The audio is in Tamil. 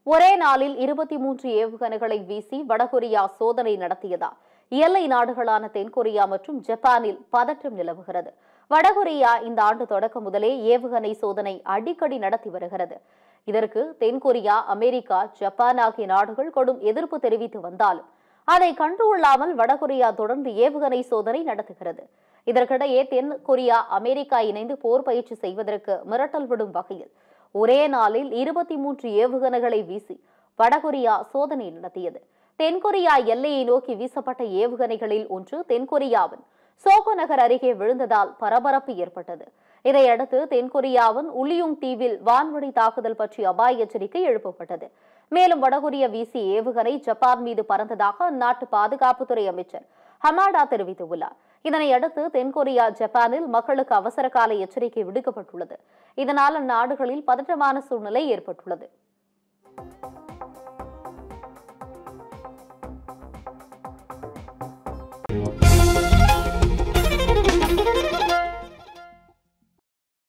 ஒரே நாளில் இருபத்தி மூன்று ஏவுகணைகளை வீசி வடகொரியா சோதனை நடத்தியதா எல்லை நாடுகளான தென்கொரியா மற்றும் ஜப்பானில் பதற்றம் நிலவுகிறது வடகொரியா இந்த ஆண்டு தொடக்கம் முதலே ஏவுகணை சோதனை அடிக்கடி நடத்தி வருகிறது இதற்கு தென்கொரியா அமெரிக்கா ஜப்பான் ஆகிய நாடுகள் கொடும் எதிர்ப்பு தெரிவித்து வந்தாலும் அதை கண்டுகொள்ளாமல் வடகொரியா தொடர்ந்து ஏவுகணை சோதனை நடத்துகிறது இதற்கிடையே தென் கொரியா அமெரிக்கா இணைந்து போர் பயிற்சி செய்வதற்கு மிரட்டல் விடும் வகையில் ஒரே நாளில் இருபத்தி மூன்று ஏவுகணைகளை வீசி வடகொரியா சோதனை நடத்தியது தென்கொரியா எல்லையை நோக்கி வீசப்பட்ட ஏவுகணைகளில் ஒன்று தென்கொரியாவின் சோகோ நகர் அருகே விழுந்ததால் பரபரப்பு ஏற்பட்டது இதையடுத்து தென்கொரியாவின் உலியுங் தீவில் வான்வழி தாக்குதல் பற்றிய அபாய எச்சரிக்கை எழுப்பப்பட்டது மேலும் வடகொரிய வீசிய ஏவுகணை ஜப்பான் மீது பறந்ததாக அந்நாட்டு பாதுகாப்புத்துறை அமைச்சர் ஹமாடா தெரிவித்துள்ளார் இதனையடுத்து தென்கொரியா ஜப்பானில் மக்களுக்கு அவசர கால எச்சரிக்கை விடுக்கப்பட்டுள்ளது இதனால் அந்நாடுகளில் பதற்றமான சூழ்நிலை ஏற்பட்டுள்ளது